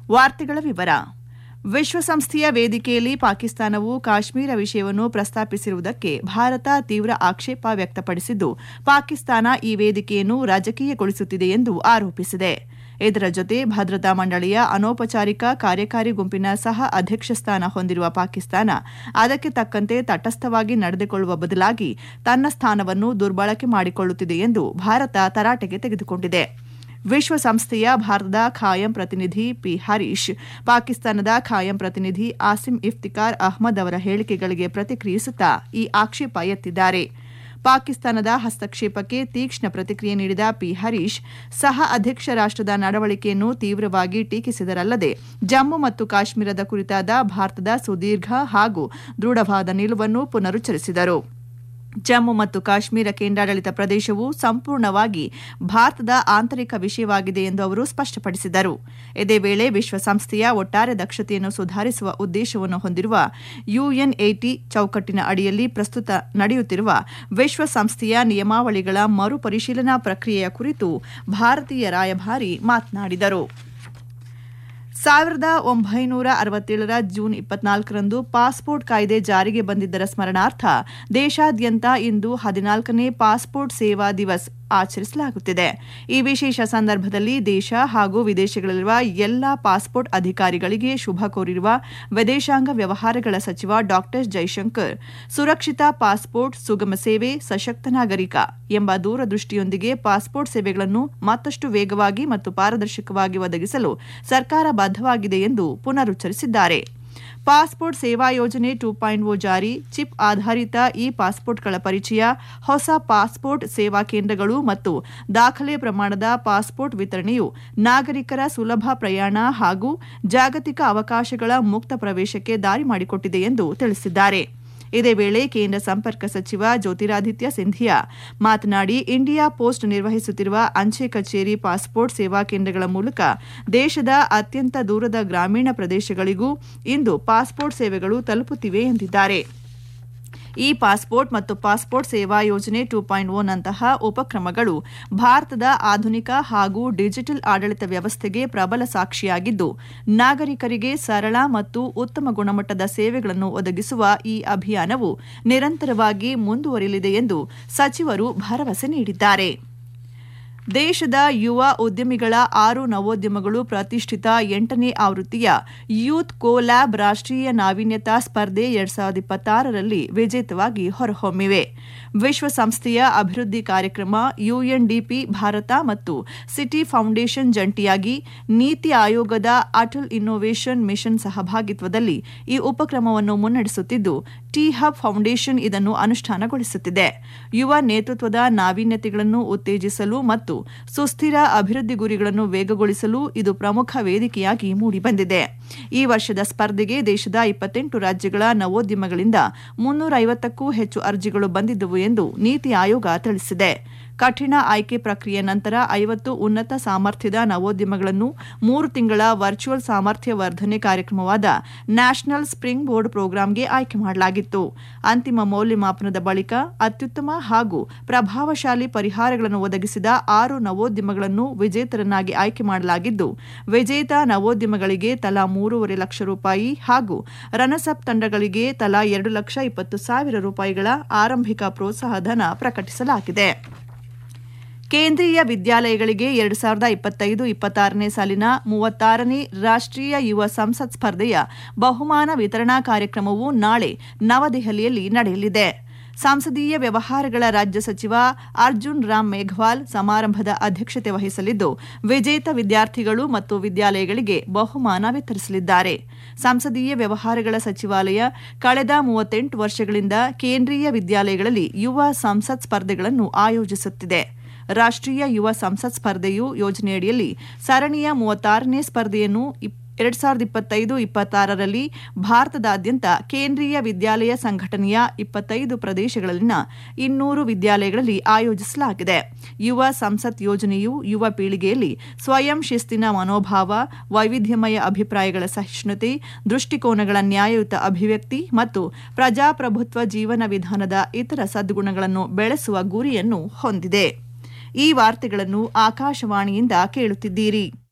ವಾರ್ತೆಗಳ ವಿವರ ವಿಶ್ವಸಂಸ್ಥೆಯ ವೇದಿಕೆಯಲ್ಲಿ ಪಾಕಿಸ್ತಾನವು ಕಾಶ್ಮೀರ ವಿಷಯವನ್ನು ಪ್ರಸ್ತಾಪಿಸಿರುವುದಕ್ಕೆ ಭಾರತ ತೀವ್ರ ಆಕ್ಷೇಪ ವ್ಯಕ್ತಪಡಿಸಿದ್ದು ಪಾಕಿಸ್ತಾನ ಈ ವೇದಿಕೆಯನ್ನು ರಾಜಕೀಯಗೊಳಿಸುತ್ತಿದೆ ಎಂದು ಆರೋಪಿಸಿದೆ ಇದರ ಜೊತೆ ಭದ್ರತಾ ಮಂಡಳಿಯ ಅನೌಪಚಾರಿಕ ಕಾರ್ಯಕಾರಿ ಗುಂಪಿನ ಸಹ ಅಧ್ಯಕ್ಷ ಸ್ಥಾನ ಹೊಂದಿರುವ ಪಾಕಿಸ್ತಾನ ಅದಕ್ಕೆ ತಕ್ಕಂತೆ ತಟಸ್ಥವಾಗಿ ನಡೆದುಕೊಳ್ಳುವ ಬದಲಾಗಿ ತನ್ನ ಸ್ಥಾನವನ್ನು ದುರ್ಬಳಕೆ ಮಾಡಿಕೊಳ್ಳುತ್ತಿದೆ ಎಂದು ಭಾರತ ತರಾಟೆಗೆ ತೆಗೆದುಕೊಂಡಿದೆ ವಿಶ್ವಸಂಸ್ಥೆಯ ಭಾರತದ ಖಾಯಂ ಪ್ರತಿನಿಧಿ ಪಿ ಹರೀಶ್ ಪಾಕಿಸ್ತಾನದ ಖಾಯಂ ಪ್ರತಿನಿಧಿ ಆಸಿಮ್ ಇಫ್ತಿಕಾರ್ ಅಹ್ಮದ್ ಅವರ ಹೇಳಿಕೆಗಳಿಗೆ ಪ್ರತಿಕ್ರಿಯಿಸುತ್ತಾ ಈ ಆಕ್ಷೇಪ ಎತ್ತಿದ್ದಾರೆ ಪಾಕಿಸ್ತಾನದ ಹಸ್ತಕ್ಷೇಪಕ್ಕೆ ತೀಕ್ಷ್ಣ ಪ್ರತಿಕ್ರಿಯೆ ನೀಡಿದ ಪಿ ಹರೀಶ್ ಸಹ ಅಧ್ಯಕ್ಷ ರಾಷ್ಟದ ನಡವಳಿಕೆಯನ್ನು ತೀವ್ರವಾಗಿ ಟೀಕಿಸಿದರಲ್ಲದೆ ಜಮ್ಮು ಮತ್ತು ಕಾಶ್ಮೀರದ ಕುರಿತಾದ ಭಾರತದ ಸುದೀರ್ಘ ಹಾಗೂ ದೃಢವಾದ ನಿಲುವನ್ನು ಪುನರುಚ್ಚರಿಸಿದರು ಜಮ್ಮು ಮತ್ತು ಕಾಶ್ಮೀರ ಕೇಂದ್ರಾಡಳಿತ ಪ್ರದೇಶವು ಸಂಪೂರ್ಣವಾಗಿ ಭಾರತದ ಆಂತರಿಕ ವಿಷಯವಾಗಿದೆ ಎಂದು ಅವರು ಸ್ಪಷ್ಟಪಡಿಸಿದರು ಇದೇ ವೇಳೆ ವಿಶ್ವಸಂಸ್ಥೆಯ ಒಟ್ಟಾರೆ ದಕ್ಷತೆಯನ್ನು ಸುಧಾರಿಸುವ ಉದ್ದೇಶವನ್ನು ಹೊಂದಿರುವ ಯುಎನ್ಎಟಿ ಚೌಕಟ್ಟಿನ ಅಡಿಯಲ್ಲಿ ಪ್ರಸ್ತುತ ನಡೆಯುತ್ತಿರುವ ವಿಶ್ವಸಂಸ್ಥೆಯ ನಿಯಮಾವಳಿಗಳ ಮರುಪರಿಶೀಲನಾ ಪ್ರಕ್ರಿಯೆಯ ಕುರಿತು ಭಾರತೀಯ ರಾಯಭಾರಿ ಮಾತನಾಡಿದರು ಸಾವಿರದ ಒಂಬೈನೂರ ಅರವತ್ತೇಳರ ಜೂನ್ ಇಪ್ಪತ್ನಾಲ್ಕರಂದು ಪಾಸ್ಪೋರ್ಟ್ ಕಾಯ್ದೆ ಜಾರಿಗೆ ಬಂದಿದ್ದರ ಸ್ಮರಣಾರ್ಥ ದೇಶಾದ್ಯಂತ ಇಂದು ಹದಿನಾಲ್ಕನೇ ಪಾಸ್ಪೋರ್ಟ್ ಸೇವಾ ದಿವಸ್ ಆಚರಿಸಲಾಗುತ್ತಿದೆ ಈ ವಿಶೇಷ ಸಂದರ್ಭದಲ್ಲಿ ದೇಶ ಹಾಗೂ ವಿದೇಶಗಳಲ್ಲಿರುವ ಎಲ್ಲಾ ಪಾಸ್ಪೋರ್ಟ್ ಅಧಿಕಾರಿಗಳಿಗೆ ಶುಭ ಕೋರಿರುವ ವಿದೇಶಾಂಗ ವ್ಯವಹಾರಗಳ ಸಚಿವ ಡಾ ಜೈಶಂಕರ್ ಸುರಕ್ಷಿತ ಪಾಸ್ಪೋರ್ಟ್ ಸುಗಮ ಸೇವೆ ಸಶಕ್ತ ನಾಗರಿಕ ಎಂಬ ದೂರದೃಷ್ಟಿಯೊಂದಿಗೆ ಪಾಸ್ಪೋರ್ಟ್ ಸೇವೆಗಳನ್ನು ಮತ್ತಷ್ಟು ವೇಗವಾಗಿ ಮತ್ತು ಪಾರದರ್ಶಕವಾಗಿ ಒದಗಿಸಲು ಸರ್ಕಾರ ಬದ್ಧವಾಗಿದೆ ಎಂದು ಪುನರುಚ್ಚರಿಸಿದ್ದಾರೆ ಪಾಸ್ಪೋರ್ಟ್ ಸೇವಾ ಯೋಜನೆ ಟೂ ಪಾಯಿಂಟ್ ಓ ಜಾರಿ ಚಿಪ್ ಆಧಾರಿತ ಇ ಪಾಸ್ಪೋರ್ಟ್ಗಳ ಪರಿಚಯ ಹೊಸ ಪಾಸ್ಪೋರ್ಟ್ ಸೇವಾ ಕೇಂದ್ರಗಳು ಮತ್ತು ದಾಖಲೆ ಪ್ರಮಾಣದ ಪಾಸ್ಪೋರ್ಟ್ ವಿತರಣೆಯು ನಾಗರಿಕರ ಸುಲಭ ಪ್ರಯಾಣ ಹಾಗೂ ಜಾಗತಿಕ ಅವಕಾಶಗಳ ಮುಕ್ತ ಪ್ರವೇಶಕ್ಕೆ ದಾರಿ ಮಾಡಿಕೊಟ್ಟಿದೆ ಎಂದು ತಿಳಿಸಿದ್ದಾರೆ ಇದೇ ವೇಳೆ ಕೇಂದ್ರ ಸಂಪರ್ಕ ಸಚಿವ ಜ್ಯೋತಿರಾದಿತ್ಯ ಸಿಂಧಿಯಾ ಮಾತನಾಡಿ ಇಂಡಿಯಾ ಪೋಸ್ಟ್ ನಿರ್ವಹಿಸುತ್ತಿರುವ ಅಂಚೆ ಕಚೇರಿ ಪಾಸ್ಪೋರ್ಟ್ ಸೇವಾ ಕೇಂದ್ರಗಳ ಮೂಲಕ ದೇಶದ ಅತ್ಯಂತ ದೂರದ ಗ್ರಾಮೀಣ ಪ್ರದೇಶಗಳಿಗೂ ಇಂದು ಪಾಸ್ಪೋರ್ಟ್ ಸೇವೆಗಳು ತಲುಪುತ್ತಿವೆ ಎಂದಿದ್ದಾರೆ ಇ ಪಾಸ್ಪೋರ್ಟ್ ಮತ್ತು ಪಾಸ್ಪೋರ್ಟ್ ಸೇವಾ ಯೋಜನೆ ಟೂ ಪಾಯಿಂಟ್ ಓನಂತಹ ಉಪಕ್ರಮಗಳು ಭಾರತದ ಆಧುನಿಕ ಹಾಗೂ ಡಿಜಿಟಲ್ ಆಡಳಿತ ವ್ಯವಸ್ಥೆಗೆ ಪ್ರಬಲ ಸಾಕ್ಷಿಯಾಗಿದ್ದು ನಾಗರಿಕರಿಗೆ ಸರಳ ಮತ್ತು ಉತ್ತಮ ಗುಣಮಟ್ಟದ ಸೇವೆಗಳನ್ನು ಒದಗಿಸುವ ಈ ಅಭಿಯಾನವು ನಿರಂತರವಾಗಿ ಮುಂದುವರಿಯಲಿದೆ ಎಂದು ಸಚಿವರು ಭರವಸೆ ನೀಡಿದ್ದಾರೆ ದೇಶದ ಯುವ ಉದ್ಯಮಿಗಳ ಆರು ನವೋದ್ಯಮಗಳು ಪ್ರತಿಷ್ಠಿತ ಎಂಟನೇ ಆವೃತ್ತಿಯ ಯೂತ್ ಕೋಲ್ಯಾಬ್ ರಾಷ್ಟೀಯ ನಾವೀನ್ಯತಾ ಸ್ಪರ್ಧೆ ಎರಡ್ ಸಾವಿರದ ಇಪ್ಪತ್ತಾರರಲ್ಲಿ ವಿಜೇತವಾಗಿ ಹೊರಹೊಮ್ಮಿವೆ ವಿಶ್ವಸಂಸ್ಥೆಯ ಅಭಿವೃದ್ಧಿ ಕಾರ್ಯಕ್ರಮ ಯುಎನ್ಡಿಪಿ ಭಾರತ ಮತ್ತು ಸಿಟಿ ಫೌಂಡೇಶನ್ ಜಂಟಿಯಾಗಿ ನೀತಿ ಆಯೋಗದ ಅಟಲ್ ಇನ್ನೋವೇಷನ್ ಮಿಷನ್ ಸಹಭಾಗಿತ್ವದಲ್ಲಿ ಈ ಉಪಕ್ರಮವನ್ನು ಮುನ್ನಡೆಸುತ್ತಿದ್ದು ಟಿ ಹಬ್ ಫೌಂಡೇಶನ್ ಇದನ್ನು ಅನುಷ್ಠಾನಗೊಳಿಸುತ್ತಿದೆ ಯುವ ನೇತೃತ್ವದ ನಾವೀನ್ಯತೆಗಳನ್ನು ಉತ್ತೇಜಿಸಲು ಮತ್ತು ಸುಸ್ಥಿರ ಅಭಿವೃದ್ಧಿ ಗುರಿಗಳನ್ನು ವೇಗಗೊಳಿಸಲು ಇದು ಪ್ರಮುಖ ವೇದಿಕೆಯಾಗಿ ಮೂಡಿಬಂದಿದೆ ಈ ವರ್ಷದ ಸ್ಪರ್ಧೆಗೆ ದೇಶದ ಇಪ್ಪತ್ತೆಂಟು ರಾಜ್ಯಗಳ ನವೋದ್ಯಮಗಳಿಂದ ಮುನ್ನೂರ ಐವತ್ತಕ್ಕೂ ಹೆಚ್ಚು ಅರ್ಜಿಗಳು ಬಂದಿದ್ದವು ಎಂದು ನೀತಿ ಆಯೋಗ ತಿಳಿಸಿದೆ ಕಠಿಣ ಆಯ್ಕೆ ಪ್ರಕ್ರಿಯೆ ನಂತರ ಐವತ್ತು ಉನ್ನತ ಸಾಮರ್ಥ್ಯದ ನವೋದ್ಯಮಗಳನ್ನು ಮೂರು ತಿಂಗಳ ವರ್ಚುವಲ್ ಸಾಮರ್ಥ್ಯ ವರ್ಧನೆ ಕಾರ್ಯಕ್ರಮವಾದ ನ್ಯಾಷನಲ್ ಸ್ಪ್ರಿಂಗ್ ಬೋರ್ಡ್ ಪ್ರೋಗ್ರಾಂಗೆ ಆಯ್ಕೆ ಮಾಡಲಾಗಿತ್ತು ಅಂತಿಮ ಮೌಲ್ಯಮಾಪನದ ಬಳಿಕ ಅತ್ಯುತ್ತಮ ಹಾಗೂ ಪ್ರಭಾವಶಾಲಿ ಪರಿಹಾರಗಳನ್ನು ಒದಗಿಸಿದ ಆರು ನವೋದ್ಯಮಗಳನ್ನು ವಿಜೇತರನ್ನಾಗಿ ಆಯ್ಕೆ ಮಾಡಲಾಗಿದ್ದು ವಿಜೇತ ನವೋದ್ಯಮಗಳಿಗೆ ತಲಾ ಮೂರುವರೆ ಲಕ್ಷ ರೂಪಾಯಿ ಹಾಗೂ ರನಸಪ್ ತಂಡಗಳಿಗೆ ತಲಾ ಎರಡು ಲಕ್ಷ ಇಪ್ಪತ್ತು ಸಾವಿರ ರೂಪಾಯಿಗಳ ಆರಂಭಿಕ ಪ್ರೋತ್ಸಾಹಧನ ಪ್ರಕಟಿಸಲಾಗಿದೆ ಕೇಂದ್ರೀಯ ವಿದ್ಯಾಲಯಗಳಿಗೆ ಎರಡು ಸಾವಿರದ ಇಪ್ಪತ್ತೈದು ಇಪ್ಪತ್ತಾರನೇ ಸಾಲಿನ ಮೂವತ್ತಾರನೇ ರಾಷ್ಟೀಯ ಯುವ ಸಂಸತ್ ಸ್ಪರ್ಧೆಯ ಬಹುಮಾನ ವಿತರಣಾ ಕಾರ್ಯಕ್ರಮವು ನಾಳೆ ನವದೆಹಲಿಯಲ್ಲಿ ನಡೆಯಲಿದೆ ಸಂಸದೀಯ ವ್ಯವಹಾರಗಳ ರಾಜ್ಯ ಸಚಿವ ಅರ್ಜುನ್ ರಾಮ್ ಮೇಘವಾಲ್ ಸಮಾರಂಭದ ಅಧ್ಯಕ್ಷತೆ ವಹಿಸಲಿದ್ದು ವಿಜೇತ ವಿದ್ಯಾರ್ಥಿಗಳು ಮತ್ತು ವಿದ್ಯಾಲಯಗಳಿಗೆ ಬಹುಮಾನ ವಿತರಿಸಲಿದ್ದಾರೆ ಸಂಸದೀಯ ವ್ಯವಹಾರಗಳ ಸಚಿವಾಲಯ ಕಳೆದ ಮೂವತ್ತೆಂಟು ವರ್ಷಗಳಿಂದ ಕೇಂದ್ರೀಯ ವಿದ್ಯಾಲಯಗಳಲ್ಲಿ ಯುವ ಸಂಸತ್ ಸ್ಪರ್ಧೆಗಳನ್ನು ಆಯೋಜಿಸುತ್ತಿದೆ ರಾಷ್ಟೀಯ ಯುವ ಸಂಸತ್ ಸ್ಪರ್ಧೆಯು ಯೋಜನೆಯಡಿಯಲ್ಲಿ ಸರಣಿಯ ಮೂವತ್ತಾರನೇ ಸ್ಪರ್ಧೆಯನ್ನು ಎರಡ್ ಸಾವಿರದ ಇಪ್ಪತ್ತೈದು ಇಪ್ಪತ್ತಾರರಲ್ಲಿ ಭಾರತದಾದ್ಯಂತ ಕೇಂದ್ರೀಯ ವಿದ್ಯಾಲಯ ಸಂಘಟನೆಯ ಇಪ್ಪತ್ತೈದು ಪ್ರದೇಶಗಳಲ್ಲಿನ ಇನ್ನೂರು ವಿದ್ಯಾಲಯಗಳಲ್ಲಿ ಆಯೋಜಿಸಲಾಗಿದೆ ಯುವ ಸಂಸತ್ ಯೋಜನೆಯು ಯುವ ಪೀಳಿಗೆಯಲ್ಲಿ ಸ್ವಯಂ ಶಿಸ್ತಿನ ಮನೋಭಾವ ವೈವಿಧ್ಯಮಯ ಅಭಿಪ್ರಾಯಗಳ ಸಹಿಷ್ಣುತೆ ದೃಷ್ಟಿಕೋನಗಳ ನ್ಯಾಯಯುತ ಅಭಿವ್ಯಕ್ತಿ ಮತ್ತು ಪ್ರಜಾಪ್ರಭುತ್ವ ಜೀವನ ವಿಧಾನದ ಇತರ ಸದ್ಗುಣಗಳನ್ನು ಬೆಳೆಸುವ ಗುರಿಯನ್ನು ಹೊಂದಿದೆ ಈ ವಾರ್ತೆಗಳನ್ನು ಆಕಾಶವಾಣಿಯಿಂದ ಕೇಳುತ್ತಿದ್ದೀರಿ